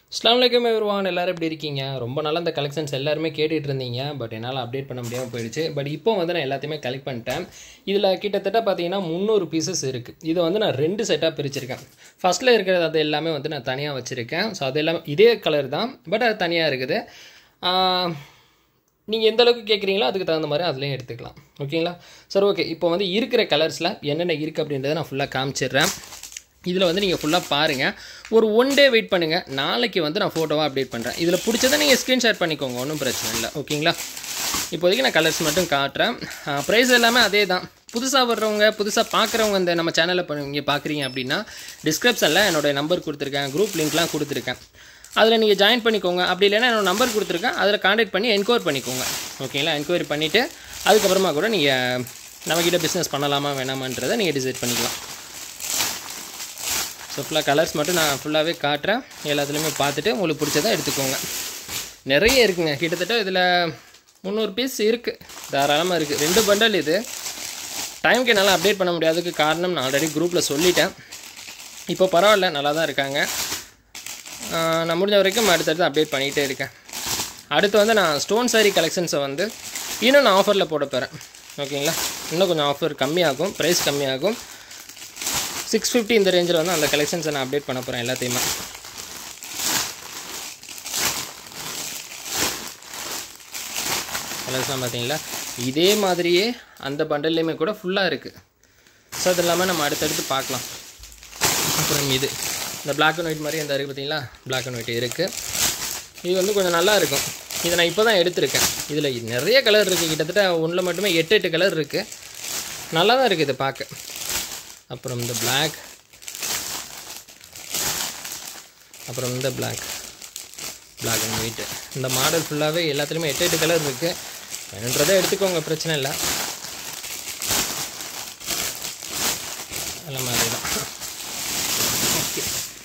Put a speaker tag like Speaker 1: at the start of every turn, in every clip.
Speaker 1: அஸ்லாம் வலைக்கம் எவ்ரிவான் எல்லாரும் எப்படி இருக்கீங்க ரொம்ப நாள் அந்த கலெக்ஷன்ஸ் எல்லாருமே கேட்டுட்டு இருந்தீங்க பட் என்னால் அப்டேட் பண்ண முடியாமல் போயிடுச்சு பட் இப்போ வந்து நான் எல்லாத்தையுமே கலெக்ட் பண்ணிட்டேன் இதில் கிட்டத்தட்ட பார்த்தீங்கன்னா முந்நூறு பீசஸ் இருக்குது இதை வந்து நான் ரெண்டு செட்டாக பிரிச்சிருக்கேன் ஃபஸ்ட்டில் இருக்கிறது அது எல்லாமே வந்து நான் தனியாக வச்சுருக்கேன் ஸோ அது எல்லாமே இதே கலர் தான் பட் அது தனியாக இருக்குது நீங்கள் எந்த அளவுக்கு கேட்குறீங்களோ அதுக்கு தகுந்த மாதிரி அதுலேயும் எடுத்துக்கலாம் ஓகேங்களா சரி ஓகே இப்போ வந்து இருக்கிற கலர்ஸில் என்னென்ன இருக்குது அப்படின்றத நான் ஃபுல்லாக காமிச்சிடுறேன் இதில் வந்து நீங்கள் ஃபுல்லாக பாருங்கள் ஒரு ஒன் டே வெயிட் பண்ணுங்கள் நாளைக்கு வந்து நான் ஃபோட்டோவாக அப்டேட் பண்ணுறேன் இதில் பிடிச்சதை நீங்கள் ஸ்க்ரீன்ஷாட் பண்ணிக்கோங்க ஒன்றும் பிரச்சனை இல்லை ஓகேங்களா இப்போதைக்கு நான் கலர்ஸ் மட்டும் காட்டுறேன் ப்ரைஸ் எல்லாமே அதே தான் புதுசாக வர்றவங்க புதுசாக பார்க்குறவங்க இந்த நம்ம சேனலை இங்கே பார்க்குறீங்க அப்படின்னா டிஸ்கிரிப்ஷனில் என்னோடய நம்பர் கொடுத்துருக்கேன் குரூப் லிங்க்லாம் கொடுத்துருக்கேன் அதில் நீங்கள் ஜாயின் பண்ணிக்கோங்க அப்படி இல்லைன்னா என்னோட நம்பர் கொடுத்துருக்கேன் அதில் காண்டாக்ட் பண்ணி என்கொயரி பண்ணிக்கோங்க ஓகேங்களா என்கொயரி பண்ணிவிட்டு அதுக்கப்புறமா கூட நீங்கள் நம்மக்கிட்ட பிஸ்னஸ் பண்ணலாமா வேணாமான்றதை நீங்கள் டிசைட் பண்ணிக்கலாம் ஸோ ஃபுல்லாக கலர்ஸ் மட்டும் நான் ஃபுல்லாகவே காட்டுறேன் எல்லாத்துலேயுமே பார்த்துட்டு உங்களுக்கு பிடிச்சதை எடுத்துக்கோங்க நிறைய இருக்குங்க கிட்டத்தட்ட இதில் முந்நூறு பீஸ் இருக்குது தாராளமாக இருக்குது ரெண்டு பண்டல் இது டைமுக்கு என்னால் அப்டேட் பண்ண முடியாததுக்கு காரணம் நான் ஆல்ரெடி குரூப்பில் சொல்லிட்டேன் இப்போ பரவாயில்ல நல்லா தான் இருக்காங்க நான் முடிஞ்ச வரைக்கும் அடுத்தடுத்து அப்டேட் பண்ணிகிட்டே இருக்கேன் அடுத்து வந்து நான் ஸ்டோன் சாரீ கலெக்ஷன்ஸை வந்து இன்னும் நான் ஆஃபரில் போட போகிறேன் ஓகேங்களா இன்னும் கொஞ்சம் ஆஃபர் கம்மியாகும் ப்ரைஸ் கம்மியாகும் சிக்ஸ் ஃபிஃப்டி இந்த ரேஞ்சில் வந்து அந்த கலெக்ஷன்ஸை நான் அப்டேட் பண்ண போகிறேன் எல்லாத்தையுமே கலர்ஸ்லாம் பார்த்தீங்களா இதே மாதிரியே அந்த பண்டல்லையுமே கூட ஃபுல்லாக இருக்குது ஸோ அது இல்லாமல் நம்ம அடுத்தடுத்து பார்க்கலாம் அப்புறம் இது இந்த பிளாக் அண்ட் ஒயிட் மாதிரி இந்த இருக்குது பார்த்தீங்களா பிளாக் அண்ட் ஒயிட் இருக்குது இது வந்து கொஞ்சம் நல்லா இருக்கும் இதை நான் இப்போ தான் எடுத்திருக்கேன் இதில் நிறைய கலர் இருக்குது கிட்டத்தட்ட ஒன்றில் மட்டுமே எட்டு எட்டு கலர் இருக்குது நல்லா தான் இருக்குது இதை பார்க்க அப்புறம் இந்த பிளாக் அப்புறம் இந்த பிளாக் பிளாக் அண்ட் ஒயிட்டு இந்த மாடல் ஃபுல்லாகவே எல்லாத்துலேயுமே எட்டு எட்டு கலர் இருக்குது வேணுன்றதை எடுத்துக்கோங்க பிரச்சனை இல்லை எல்லாமே அதே தான் ஓகே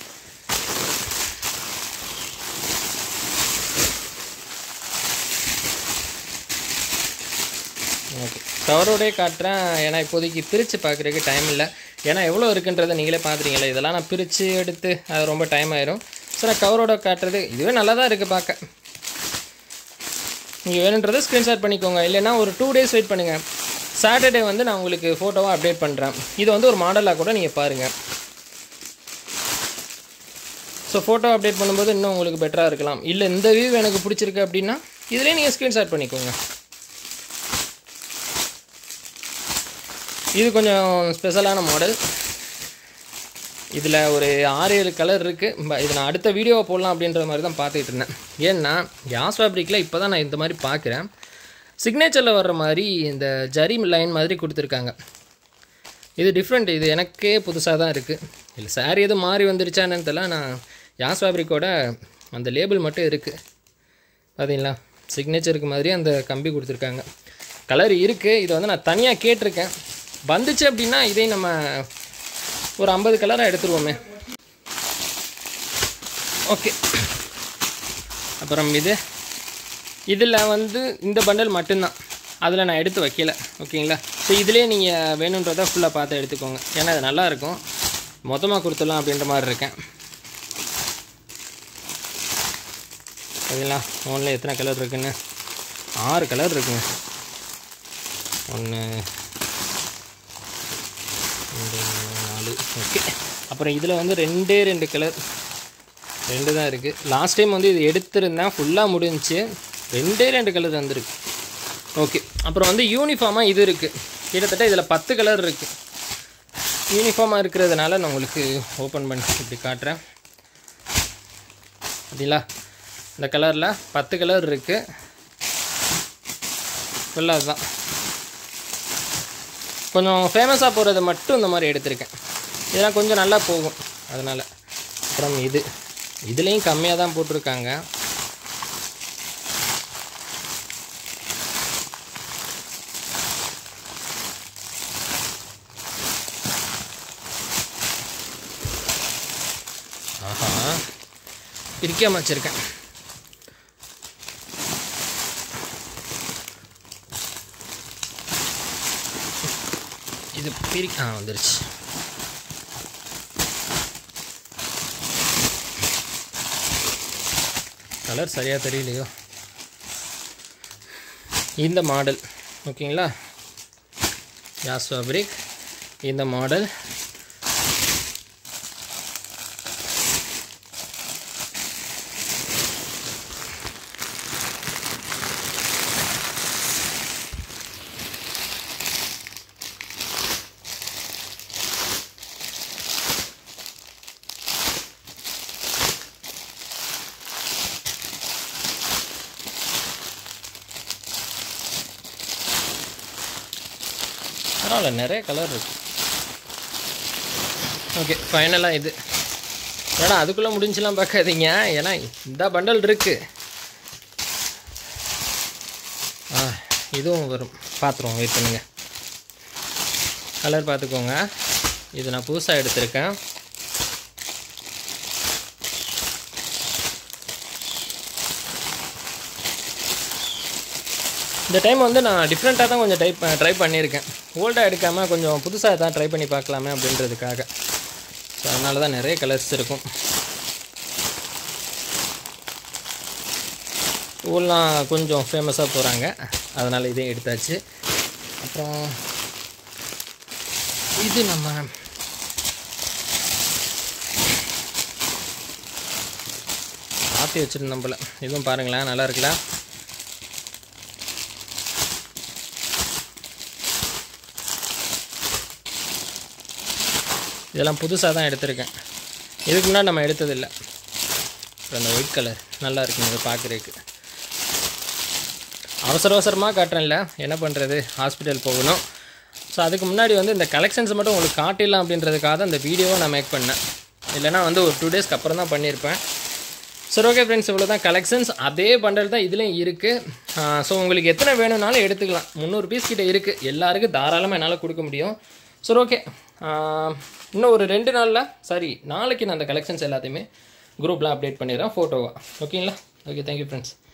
Speaker 1: ஓகே கவரோடே காட்டுறேன் ஏன்னா இப்போதைக்கு பிரித்து பார்க்குறதுக்கு டைம் இல்லை ஏன்னா எவ்வளோ இருக்குன்றதை நீங்களே பார்த்துறீங்களா இதெல்லாம் நான் பிரித்து எடுத்து அது ரொம்ப டைம் ஆயிரும் ஸோ நான் கவரோட காட்டுறது இதுவே நல்லா தான் இருக்குது பார்க்க நீங்கள் வேணுன்றதை ஸ்க்ரீன்ஷாட் பண்ணிக்கோங்க இல்லைன்னா ஒரு டூ டேஸ் வெயிட் பண்ணுங்கள் சாட்டர்டே வந்து நான் உங்களுக்கு ஃபோட்டோவாக அப்டேட் பண்ணுறேன் இது வந்து ஒரு மாடலாக கூட நீங்கள் பாருங்கள் ஸோ ஃபோட்டோ அப்டேட் பண்ணும்போது இன்னும் உங்களுக்கு பெட்டராக இருக்கலாம் இல்லை இந்த வியூ எனக்கு பிடிச்சிருக்கு அப்படின்னா இதிலே நீங்கள் ஸ்க்ரீன்ஷாட் பண்ணிக்கோங்க இது கொஞ்சம் ஸ்பெஷலான மாடல் இதில் ஒரு ஆறு ஏழு கலர் இருக்குது இது நான் அடுத்த வீடியோவை போடலாம் அப்படின்ற மாதிரி தான் பார்த்துக்கிட்டு இருந்தேன் ஏன்னா யாஸ் ஃபேப்ரிக்கில் இப்போ தான் நான் இந்த மாதிரி பார்க்குறேன் சிக்னேச்சரில் வர்ற மாதிரி இந்த ஜரி லைன் மாதிரி கொடுத்துருக்காங்க இது டிஃப்ரெண்ட் இது எனக்கே புதுசாக தான் இருக்குது இல்லை சாரி எதுவும் மாறி வந்துருச்சான்னு தெரியல நான் யாஸ் ஃபேப்ரிக்கோட அந்த லேபிள் மட்டும் இருக்குது பார்த்தீங்களா சிக்னேச்சருக்கு மாதிரி அந்த கம்பி கொடுத்துருக்காங்க கலர் இருக்குது இதை வந்து நான் தனியாக கேட்டிருக்கேன் வந்துச்சு அப்படின்னா இதே நம்ம ஒரு ஐம்பது கலராக எடுத்துருவோமே ஓகே அப்புறம் இது இதில் வந்து இந்த பண்டல் மட்டும்தான் அதில் நான் எடுத்து வைக்கல ஓகேங்களா ஸோ இதிலே நீங்கள் வேணுன்றதை ஃபுல்லாக பார்த்து எடுத்துக்கோங்க ஏன்னா அது நல்லாயிருக்கும் மொத்தமாக கொடுத்துடலாம் அப்படின்ற மாதிரி இருக்கேன் சரிங்களா ஃபோனில் எத்தனை கலர் இருக்குன்னு ஆறு கலர் இருக்குங்க ஒன்று ரெண்டு நாலு ஓகே அப்புறம் இதில் வந்து ரெண்டே ரெண்டு கலர் ரெண்டு தான் இருக்குது லாஸ்ட் டைம் வந்து இது எடுத்திருந்தேன் ஃபுல்லாக முடிஞ்சிச்சு ரெண்டே ரெண்டு கலர் வந்துருக்கு ஓகே அப்புறம் வந்து யூனிஃபார்மாக இது இருக்குது கிட்டத்தட்ட இதில் பத்து கலர் இருக்குது யூனிஃபார்மாக இருக்கிறதுனால நான் உங்களுக்கு ஓப்பன் பண்ணி இப்படி காட்டுறேன் பார்த்தீங்களா இந்த கலரில் பத்து கலர் இருக்குது ஃபுல்லாக அதுதான் கொஞ்சம் ஃபேமஸாக போகிறது மட்டும் இந்த மாதிரி எடுத்திருக்கேன் இதெல்லாம் கொஞ்சம் நல்லா போகும் அதனால் அப்புறம் இது இதுலேயும் கம்மியாக தான் போட்டிருக்காங்க ஆஹா பிரிக்காம வச்சுருக்கேன் இது பிரி ஆ வந்துருச்சு கலர் சரியாக தெரியலையோ இந்த மாடல் ஓகேங்களா யாஸ் ஃபேப்ரிக் இந்த மாடல் பரவாயில்ல நிறைய கலர் இருக்கு ஓகே ஃபைனலாக இது ஏன்னா அதுக்குள்ளே முடிஞ்சுலாம் பார்க்காதீங்க ஏன்னா இந்த பண்டல் இருக்கு ஆ இதுவும் வரும் பார்த்துருவோம் வெயிட் பண்ணுங்க கலர் பார்த்துக்கோங்க இது நான் புதுசாக எடுத்திருக்கேன் இந்த டைம் வந்து நான் டிஃப்ரெண்ட்டாக தான் கொஞ்சம் டைப் ட்ரை பண்ணியிருக்கேன் ஓல்டாக எடுக்காமல் கொஞ்சம் புதுசாக தான் ட்ரை பண்ணி பார்க்கலாமே அப்படின்றதுக்காக ஸோ அதனால தான் நிறைய கலர்ஸ் இருக்கும் ஊர்லாம் கொஞ்சம் ஃபேமஸாக போகிறாங்க அதனால் இதையும் எடுத்தாச்சு அப்புறம் இது நம்ம மாற்றி வச்சுருந்தோம் போல் இதுவும் பாருங்களேன் நல்லா இருக்குல்ல இதெல்லாம் புதுசாக தான் எடுத்திருக்கேன் இதுக்கு முன்னாடி நம்ம எடுத்ததில்லை அப்புறம் அந்த ஒயிட் கலர் நல்லா இருக்குங்க இதை பார்க்குறதுக்கு அவசர அவசரமாக காட்டுறேன்ல என்ன பண்ணுறது ஹாஸ்பிட்டல் போகணும் ஸோ அதுக்கு முன்னாடி வந்து இந்த கலெக்ஷன்ஸ் மட்டும் உங்களுக்கு காட்டிடலாம் அப்படின்றதுக்காக தான் இந்த வீடியோவை நான் மேக் பண்ணேன் இல்லைனா வந்து ஒரு டூ டேஸ்க்கு அப்புறம் தான் பண்ணியிருப்பேன் சரி ஓகே ஃப்ரெண்ட்ஸ் இவ்வளோ தான் கலெக்ஷன்ஸ் அதே பண்டல் தான் இதுலேயும் இருக்குது ஸோ உங்களுக்கு எத்தனை வேணும்னாலும் எடுத்துக்கலாம் முந்நூறு பீஸ் கிட்ட இருக்குது எல்லாருக்கும் தாராளமாக என்னால் கொடுக்க முடியும் சரி ஓகே இன்னும் ஒரு ரெண்டு நாளில் சாரி நாளைக்கு நான் அந்த கலெக்ஷன்ஸ் எல்லாத்தையுமே குரூப்லாம் அப்டேட் பண்ணிடுறேன் ஃபோட்டோவா ஓகேங்களா ஓகே தேங்க்யூ ஃப்ரெண்ட்ஸ்